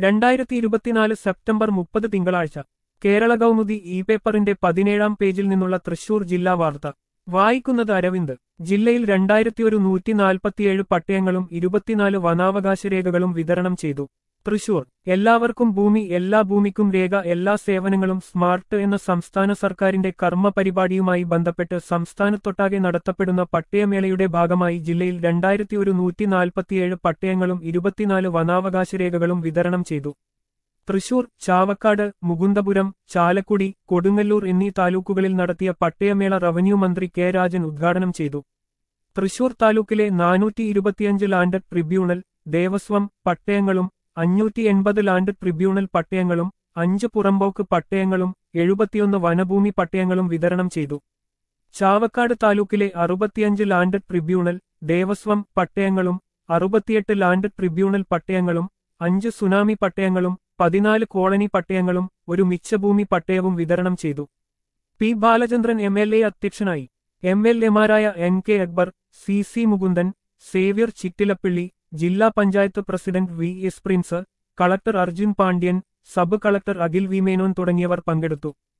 രണ്ടായിരത്തി ഇരുപത്തിനാല് സെപ്റ്റംബർ മുപ്പത് തിങ്കളാഴ്ച കേരള കൗമുദി ഇ പേപ്പറിന്റെ പതിനേഴാം പേജിൽ നിന്നുള്ള തൃശൂർ ജില്ലാ വാർത്ത വായിക്കുന്നത് അരവിന്ദ് ജില്ലയിൽ രണ്ടായിരത്തി ഒരു നൂറ്റി നാൽപ്പത്തിയേഴ് പട്ടയങ്ങളും ഇരുപത്തിനാല് വനാവകാശ രേഖകളും വിതരണം ചെയ്തു തൃശൂർ എല്ലാവർക്കും ഭൂമി എല്ലാ ഭൂമിക്കും രേഖ എല്ലാ സേവനങ്ങളും സ്മാർട്ട് എന്ന സംസ്ഥാന സർക്കാരിന്റെ കർമ്മ പരിപാടിയുമായി ബന്ധപ്പെട്ട് സംസ്ഥാനത്തൊട്ടാകെ നടത്തപ്പെടുന്ന പട്ടയമേളയുടെ ഭാഗമായി ജില്ലയിൽ രണ്ടായിരത്തി ഒരു നൂറ്റി നാൽപ്പത്തിയേഴ് പട്ടയങ്ങളും ഇരുപത്തിനാല് വനാവകാശ രേഖകളും വിതരണം ചെയ്തു തൃശൂർ ചാവക്കാട് മുകുന്ദപുരം ചാലക്കുടി കൊടുങ്ങല്ലൂർ എന്നീ താലൂക്കുകളിൽ നടത്തിയ പട്ടയമേള റവന്യൂ മന്ത്രി കെ രാജൻ ഉദ്ഘാടനം ചെയ്തു തൃശൂർ താലൂക്കിലെ നാനൂറ്റി ഇരുപത്തിയഞ്ച് ലാൻഡ് ട്രിബ്യൂണൽ ദേവസ്വം പട്ടയങ്ങളും അഞ്ഞൂറ്റി എൺപത് ലാൻഡ് ട്രിബ്യൂണൽ പട്ടയങ്ങളും അഞ്ച് പുറമ്പോക്ക് പട്ടയങ്ങളും എഴുപത്തിയൊന്ന് വനഭൂമി പട്ടയങ്ങളും വിതരണം ചെയ്തു ചാവക്കാട് താലൂക്കിലെ അറുപത്തിയഞ്ച് ലാൻഡ് ട്രിബ്യൂണൽ ദേവസ്വം പട്ടയങ്ങളും അറുപത്തിയെട്ട് ലാൻഡ് ട്രിബ്യൂണൽ പട്ടയങ്ങളും അഞ്ച് സുനാമി പട്ടയങ്ങളും പതിനാല് കോളനി പട്ടയങ്ങളും ഒരു മിച്ചഭൂമി പട്ടയവും വിതരണം ചെയ്തു P Balachandran M L A അധ്യക്ഷനായി എം എൽ എമാരായ N K Akbar C C Mukundan Xavier Chittilappilly ജില്ലാ panchayat president V S Prince collector Arjun Pandian sub collector Akhil V Menon തുടങ്ങിയവർ പങ്കെടുത്തു